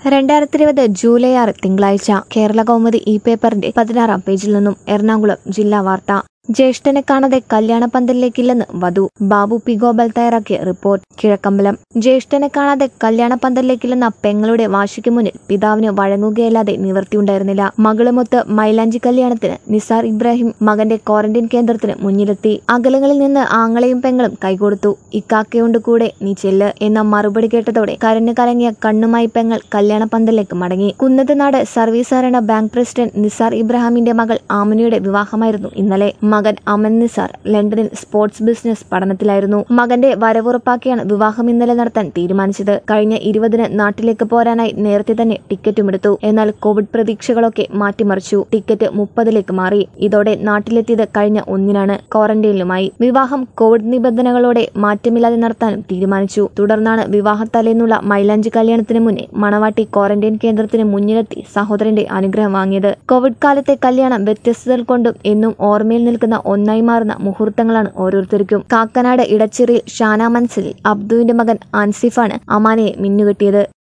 രണ്ടായിരത്തി ഇരുപത് ജൂലൈ ആറ് തിങ്കളാഴ്ച കേരള കൗമുദി ഈ പേപ്പറിന്റെ പതിനാറാം പേജിൽ നിന്നും എറണാകുളം ജില്ലാ വാർത്ത ജ്യേഷ്ഠനെ കാണാതെ കല്യാണ പന്തലിലേക്കില്ലെന്ന് വധു ബാബു പി ഗോപാൽ തയ്യാറാക്കിയ റിപ്പോർട്ട് കിഴക്കമ്പലം ജ്യേഷ്ഠനെ കാണാതെ കല്യാണ പന്തലിലേക്കില്ലെന്ന പെങ്ങളുടെ വാശിക്ക് മുന്നിൽ പിതാവിന് വഴങ്ങുകയല്ലാതെ നിവൃത്തിയുണ്ടായിരുന്നില്ല മകളുമൊത്ത് മൈലാഞ്ചി കല്യാണത്തിന് നിസാർ ഇബ്രാഹിം മകന്റെ ക്വാറന്റൈൻ കേന്ദ്രത്തിന് മുന്നിലെത്തി അകലങ്ങളിൽ നിന്ന് ആങ്ങളെയും പെങ്ങളും കൈകൊടുത്തു ഇക്കാക്കയുണ്ട് കൂടെ നീ ചെല്ല് എന്ന മറുപടി കേട്ടതോടെ കരഞ്ഞു കലങ്ങിയ കണ്ണുമായി പെങ്ങൾ കല്യാണ പന്തലിലേക്ക് മടങ്ങി കുന്നത്തുനാട് സർവീസ് സഹകരണ ബാങ്ക് പ്രസിഡന്റ് നിസാർ ഇബ്രാഹിമിന്റെ മകൾ ആമിനയുടെ വിവാഹമായിരുന്നു ഇന്നലെ മകൻ അമൻ നിസാർ ലണ്ടനിൽ സ്പോർട്സ് ബിസിനസ് പഠനത്തിലായിരുന്നു മകന്റെ വരവുറപ്പാക്കിയാണ് വിവാഹം ഇന്നലെ നടത്താൻ തീരുമാനിച്ചത് കഴിഞ്ഞ ഇരുപതിന് നാട്ടിലേക്ക് പോരാനായി നേരത്തെ തന്നെ ടിക്കറ്റും എടുത്തു എന്നാൽ കോവിഡ് പ്രതീക്ഷകളൊക്കെ മാറ്റിമറിച്ചു ടിക്കറ്റ് മുപ്പതിലേക്ക് മാറി ഇതോടെ നാട്ടിലെത്തിയത് കഴിഞ്ഞ ഒന്നിനാണ് ക്വാറന്റൈനിലുമായി വിവാഹം കോവിഡ് നിബന്ധനകളോടെ മാറ്റമില്ലാതെ നടത്താനും തീരുമാനിച്ചു തുടർന്നാണ് വിവാഹത്തലേന്നുള്ള മൈലാഞ്ചി കല്യാണത്തിന് മുന്നേ മണവാട്ടി ക്വാറന്റൈൻ കേന്ദ്രത്തിന് മുന്നിലെത്തി സഹോദരന്റെ അനുഗ്രഹം വാങ്ങിയത് കോവിഡ് കാലത്തെ കല്യാണം വ്യത്യസ്തതകൾ കൊണ്ടും എന്നും ഓർമ്മയിൽ നിൽക്കുന്ന ഒന്നായി മാറുന്ന മുഹൂർത്തങ്ങളാണ് ഓരോരുത്തർക്കും കാക്കനാട് ഇടച്ചിറിയിൽ ഷാന മൻസിൽ അബ്ദുവിന്റെ മകൻ അൻസിഫാണ് അമാനയെ മിന്നുകെട്ടിയത്